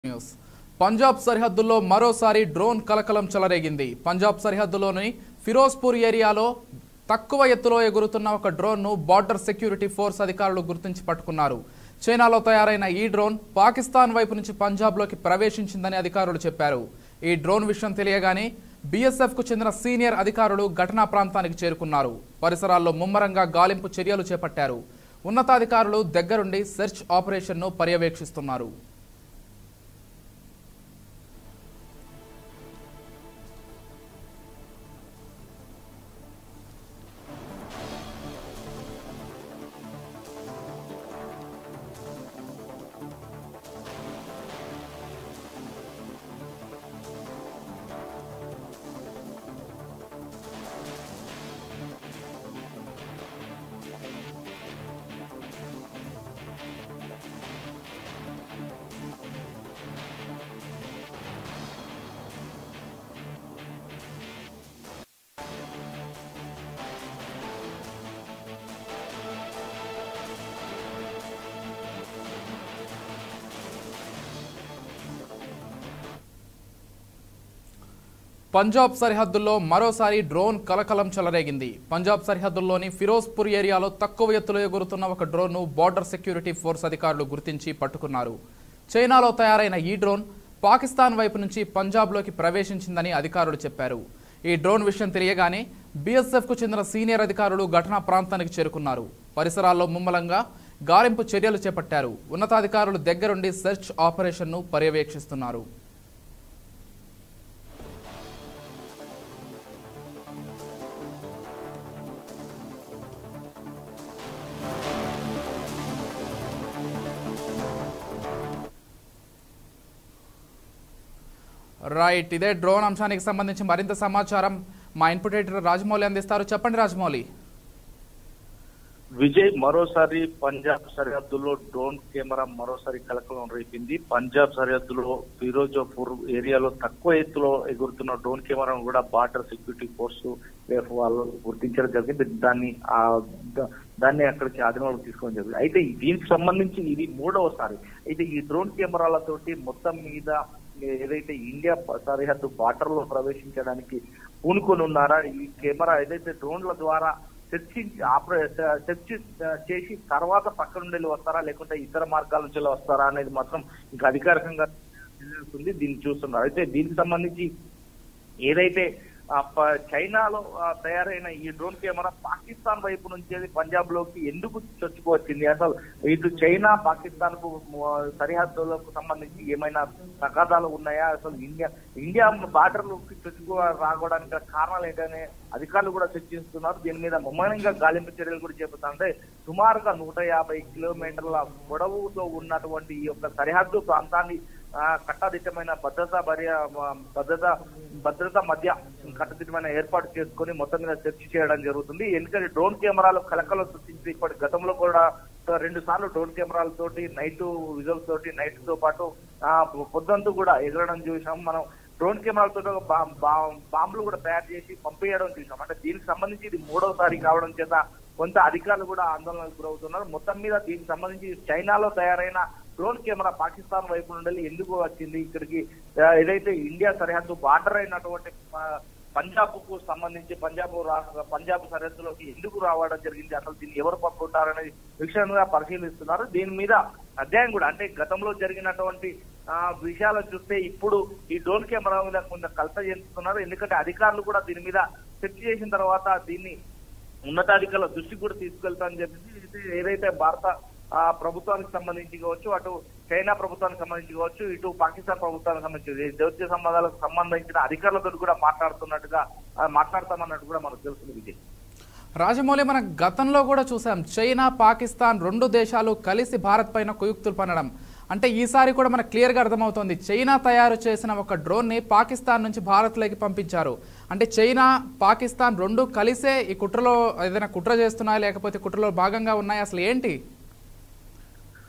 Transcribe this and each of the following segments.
News Punjab సరిహద్దుల్లో మరోసారి drone కలకలం చెలరేగింది పంజాబ్ సరిహద్దులోని ఫిరోజ్పూర్ ఏరియాలో తక్కువ ఎత్తులో ఎగురుతున్న ఒక డ్రోన్ను బార్డర్ సెక్యూరిటీ ఫోర్స్ అధికారులు గుర్తించి పట్టుకున్నారు చైనాలో తయారైన ఈ డ్రోన్ పాకిస్తాన్ వైపు నుంచి పంజాబ్లోకి ప్రవేశించిందని అధికారులు చెప్పారు ఈ డ్రోన్ విషయం తెలియగానే బీఎస్ఎఫ్ కు చెందిన సీనియర్ అధికారులు ఘటనా ప్రాంతానికి చేరుకున్నారు పరిసరాల్లో ముమ్మరంగా గాలింపు చర్యలు చేపట్టారు ఉన్నతాధికారులు దగ్గరుండి సెర్చ్ ఆపరేషన్ను పర్యవేక్షిస్తున్నారు పంజాబ్ సరిహద్దుల్లో మరోసారి డ్రోన్ కలకలం చెలరేగింది పంజాబ్ సరిహద్దుల్లోని ఫిరోజ్పూర్ ఏరియాలో తక్కువ ఎత్తులో ఎగురుతున్న ఒక డ్రోన్ను బార్డర్ సెక్యూరిటీ ఫోర్స్ అధికారులు గుర్తించి పట్టుకున్నారు చైనాలో తయారైన ఈ డ్రోన్ పాకిస్తాన్ వైపు నుంచి పంజాబ్లోకి ప్రవేశించిందని అధికారులు చెప్పారు ఈ డ్రోన్ విషయం తెలియగానే బీఎస్ఎఫ్ కు చెందిన సీనియర్ అధికారులు ఘటనా ప్రాంతానికి చేరుకున్నారు పరిసరాల్లో ముమ్మలంగా గాలింపు చర్యలు చేపట్టారు ఉన్నతాధికారులు దగ్గరుండి సెర్చ్ ఆపరేషన్ను పర్యవేక్షిస్తున్నారు రైట్ ఇదే డ్రోన్ అంశానికి సంబంధించి మరింత సమాచారం మా ఇన్పుట్ ఎడిటర్ రాజమౌళి అందిస్తారు చెప్పండి రాజమౌళి విజయ్ మరోసారి పంజాబ్ సరిహద్దులో డ్రోన్ కెమెరా మరోసారి కలకలం రేపింది పంజాబ్ సరిహద్దులో ఫిరోజాపూర్ ఏరియాలో తక్కువ ఎత్తులో ఎగురుతున్న డ్రోన్ కెమెరాను కూడా బార్డర్ సెక్యూరిటీ ఫోర్స్ వాళ్ళు గుర్తించడం జరిగింది దాన్ని ఆ ద- దాన్ని అక్కడికి ఆధీనంలోకి తీసుకోవడం జరిగింది అయితే దీనికి సంబంధించి ఇది మూడవసారి అయితే ఈ డ్రోన్ కెమెరాలతోటి మొత్తం మీద ఏదైతే ఇండియా ప- సరిహద్దు బార్డర్ లో ప్రవేశించడానికి పూనుకొని ఉన్నారా ఈ కెమెరా ఏదైతే డ్రోన్ల ద్వారా చర్చించి ఆపరే చర్చ చేసి తర్వాత పక్క నుండి వెళ్ళి వస్తారా లేకుంటే ఇతర మార్గాల నుంచి వెళ్ళి వస్తారా అనేది మాత్రం ఇంకా అధికారికంగా తెలుస్తుంది దీన్ని చూస్తున్నారు అయితే దీనికి సంబంధించి ఏదైతే ఆ, ప- చైనాలో ఆ, తయారైన ఈ డ్రోన్ కెమెరా పాకిస్తాన్ వైపు నుంచి అది పంజాబ్ లోకి ఎందుకు చొచ్చుకువచ్చింది అసలు ఇటు చైనా పాకిస్తాన్ కు సరిహద్దులకు సంబంధించి ఏమైనా తగాదాలు ఉన్నాయా అసలు ఇండియా ఇండియా బార్డర్ లోకి చొచ్చుకు రావడానికి గల కారణాలు ఏంటనే అధికారులు కూడా చర్చిస్తున్నారు దీని మీద ముమ్మరంగా గాలింపు చర్యలు కూడా చేపడుతుంటే సుమారుగా నూట యాభై కిలోమీటర్ల పొడవుతో ఉన్నటువంటి ఈ యొక్క సరిహద్దు ప్రాంతాన్ని ఆ, కట్టదిట్టమైన భద్రత భర్య భద్రత భద్రత మధ్య కట్టదిట్టమైన ఏర్పాటు చేసుకొని మొత్తం మీద చర్చ చేయడం జరుగుతుంది ఎందుకంటే డ్రోన్ కెమెరాలు కలకలం సృష్టించి ఇప్పటి గతంలో కూడా రెండు సార్లు డ్రోన్ కెమెరాలతోటి నైట్ విజువల్స్ తోటి నైట్ తో పాటు ఆ పొద్దంతా కూడా ఎగరడం చూసాం మనం డ్రోన్ కెమెరాలతో బా- బా- బాంబులు కూడా తయారు చేసి పంపించడం చూసాం అంటే దీనికి సంబంధించి ఇది మూడోసారి కావడం చేత కొంత అధికారులు కూడా ఆందోళనకు గురవుతున్నారు మొత్తం మీద దీనికి సంబంధించి చైనాలో తయారైన డ్రోన్ కెమెరా పాకిస్తాన్ వైపు నుండి ఎందుకు వచ్చింది ఇక్కడికి ఆ, ఏదైతే ఇండియా సరిహద్దు బార్డర్ అయినటువంటి ఆ, పంజాబ్ కు సంబంధించి పంజాబ్ రాష్ట్ర పంజాబ్ సరిహద్దులోకి ఎందుకు రావడం జరిగింది అసలు దీన్ని ఎవరు పట్టుకుంటారనేది విషయంగా పరిశీలిస్తున్నారు దీని మీద అధ్యాయం కూడా అంటే గతంలో జరిగినటువంటి ఆ, విషయాలు చూస్తే ఇప్పుడు ఈ డ్రోన్ కెమెరా మీద కొంత కలత చెందుతున్నారు ఎందుకంటే అధికారులు కూడా దీని మీద చర్చ చేసిన తర్వాత దీన్ని ఉన్నతాధికారుల దృష్టికి కూడా తీసుకెళ్తామని చెప్పేసి ఇది ఏదైతే భారత ఆ, ప్రభుత్వానికి సంబంధించి కావచ్చు అటు చైనా ప్రభుత్వానికి సంబంధించి కావచ్చు ఇటు పాకిస్తాన్ ప్రభుత్వానికి సంబంధించి ఈ దౌత్య సంబంధాలకు సంబంధించిన అధికారులతో కూడా మాట్లాడుతున్నట్టుగా ఆ, మాట్లాడతామన్నట్టు కూడా మనకు తెలుస్తుంది విజయ్ రాజమౌళి మన గతంలో కూడా చూసాం చైనా పాకిస్తాన్ రెండు దేశాలు కలిసి భారత్ పైన కుయుక్తులు పనడం అంటే ఈసారి కూడా మనకు క్లియర్గా అర్థమవుతోంది చైనా తయారు చేసిన ఒక డ్రోన్ని పాకిస్తాన్ నుంచి భారత్లోకి పంపించారు అంటే చైనా పాకిస్తాన్ రెండు కలిసే ఈ కుట్రలో ఏదైనా కుట్ర చేస్తున్నాయా లేకపోతే కుట్రలో భాగంగా ఉన్నాయా అసలు ఏంటి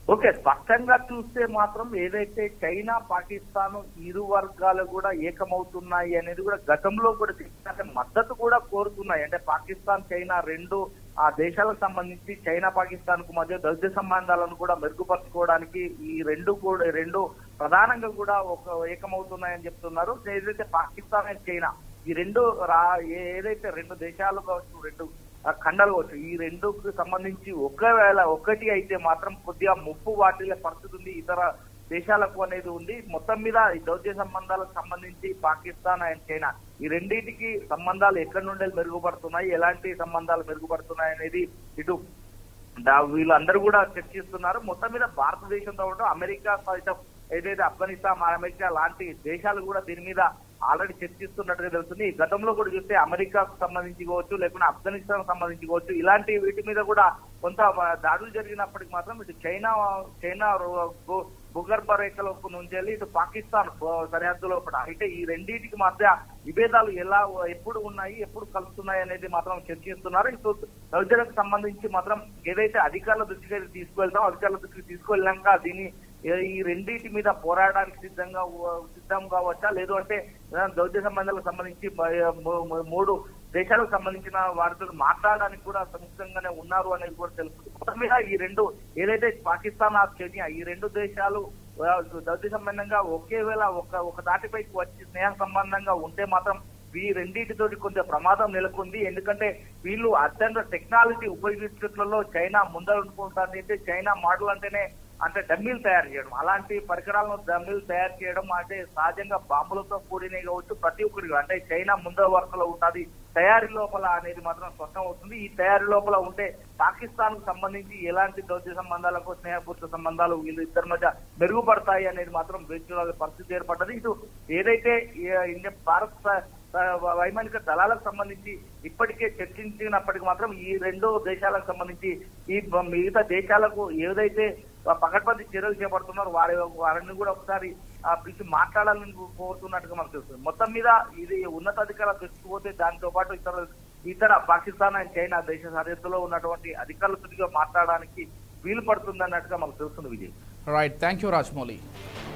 ఓకే స్పష్టంగా చూస్తే మాత్రం ఏదైతే చైనా పాకిస్తాన్ ఇరు వర్గాలు కూడా ఏకమవుతున్నాయి అనేది కూడా గతంలో కూడా తెలిసింది. అంటే మద్దతు కూడా కోరుతున్నాయి అంటే పాకిస్తాన్ చైనా రెండు ఆ దేశాలకు సంబంధించి చైనా పాకిస్తాన్ కు మధ్య దౌత్య సంబంధాలను కూడా మెరుగుపరచుకోవడానికి ఈ రెండు కూడా రెండు ప్రధానంగా కూడా ఒక ఏకమవుతున్నాయని చెప్తున్నారు ఏదైతే పాకిస్తాన్ అండ్ చైనా ఈ రెండు రా ఏ- ఏదైతే రెండు దేశాలు కావచ్చు రెండు ఆ ఖండాలు కావచ్చు ఈ రెండుకు సంబంధించి ఒకవేళ ఒకటి అయితే మాత్రం కొద్దిగా ముప్పు వాటిల్లే పరిస్థితి ఉంది ఇతర దేశాలకు అనేది ఉంది మొత్తం మీద ఈ దౌత్య సంబంధాలకు సంబంధించి పాకిస్తాన్ అండ్ చైనా ఈ రెండింటికి సంబంధాలు ఎక్కడి నుండి మెరుగుపడుతున్నాయి ఎలాంటి సంబంధాలు మెరుగుపడుతున్నాయి అనేది ఇటు దా- వీళ్ళందరూ కూడా చర్చిస్తున్నారు మొత్తం మీద భారతదేశంతో పాటు అమెరికా సైతం ఏదైతే ఆఫ్ఘనిస్తాన్ అమెరికా లాంటి దేశాలు కూడా దీని మీద ఆల్రెడీ చర్చిస్తున్నట్టుగా తెలుస్తుంది గతంలో కూడా చూస్తే అమెరికాకు సంబంధించి కావచ్చు లేకుంటే ఆఫ్ఘనిస్తాన్ సంబంధించి కావచ్చు ఇలాంటి వీటి మీద కూడా కొంత దాడులు జరిగినప్పటికీ మాత్రం ఇటు చైనా చైనా రో- భూ- భూగర్భ రేఖలకు నుంచి వెళ్ళి ఇటు పాకిస్తాన్ భూ- సరిహద్దులో కూడా అయితే ఈ రెండింటికి మధ్య విభేదాలు ఎలా ఎప్పుడు ఉన్నాయి ఎప్పుడు కలుస్తున్నాయి అనేది మాత్రం చర్చిస్తున్నారు ఇటు దౌర్జన్యకు సంబంధించి మాత్రం ఏదైతే అధికారుల దృష్టికి తీసుకువెళ్తాం అధికారుల దృష్టికి తీసుకువెళ్ళాక దీన్ని ఏ- ఈ రెండింటి మీద పోరాడడానికి సిద్ధంగా ఉ- సిద్ధం కావచ్చా లేదు అంటే ఆ, దౌత్య సంబంధాలకు సంబంధించి బ- మూ- మూ- మూడు దేశాలకు సంబంధించిన వారితో మాట్లాడడానికి కూడా సంయుక్తంగానే ఉన్నారు అనేది కూడా తెలుస్తుంది మొత్తం మీద ఈ రెండు ఏదైతే పాకిస్తాన్ ఆఫ్ చైనా ఈ రెండు దేశాలు ఆ, దౌత్య సంబంధంగా ఒకే వేళ ఒక ఒక దాటిపైకి వచ్చి స్నేహ సంబంధంగా ఉంటే మాత్రం ఈ రెండింటితోటి కొంచెం ప్రమాదం నెలకొంది ఎందుకంటే వీళ్ళు అత్యంత టెక్నాలజీ ఉపయోగించడంలో చైనా ముందరుకుంటుంది అంటే చైనా మోడల్ అంటేనే అంటే డమ్మీలు తయారు చేయడం అలాంటి పరికరాలను డమ్మీలు తయారు చేయడం అంటే సహజంగా బాంబులతో కూడినవి కావచ్చు ప్రతి ఒక్కరికి అంటే చైనా ముందర వరుసలో ఉంటుంది తయారీ లోపల అనేది మాత్రం స్పష్టం అవుతుంది ఈ తయారీ లోపల ఉంటే పాకిస్తాన్ కు సంబంధించి ఎలాంటి దౌత్య సంబంధాలకు స్నేహపూర్త సంబంధాలు వీళ్ళు ఇద్దరి మధ్య మెరుగుపడతాయి అనేది మాత్రం వేచి చూడాల్సిన పరిస్థితి ఏర్పడ్డది ఇటు ఏదైతే ఈ ఇండియా భారత్ స- స- వైమానిక దళాలకు సంబంధించి ఇప్పటికే చర్చించినప్పటికీ మాత్రం ఈ రెండు దేశాలకు సంబంధించి ఈ బ- మిగతా దేశాలకు ఏదైతే పకడ్బందీ చర్యలు చేపడుతున్నారో వారి వారిని కూడా ఒకసారి ఆ, పిలిచి మాట్లాడాలని కోరుతున్నట్టుగా మనకు తెలుస్తుంది మొత్తం మీద ఇది ఉన్నతాధికారుల దృష్టికి పోతే దాంతో పాటు ఇతర ఇతర పాకిస్తాన్ అండ్ చైనా దేశ సరిహద్దులో ఉన్నటువంటి అధికారులతో మాట్లాడడానికి వీలు పడుతుంది అన్నట్టుగా మనకు తెలుస్తుంది Vijay right thank you Rajamouli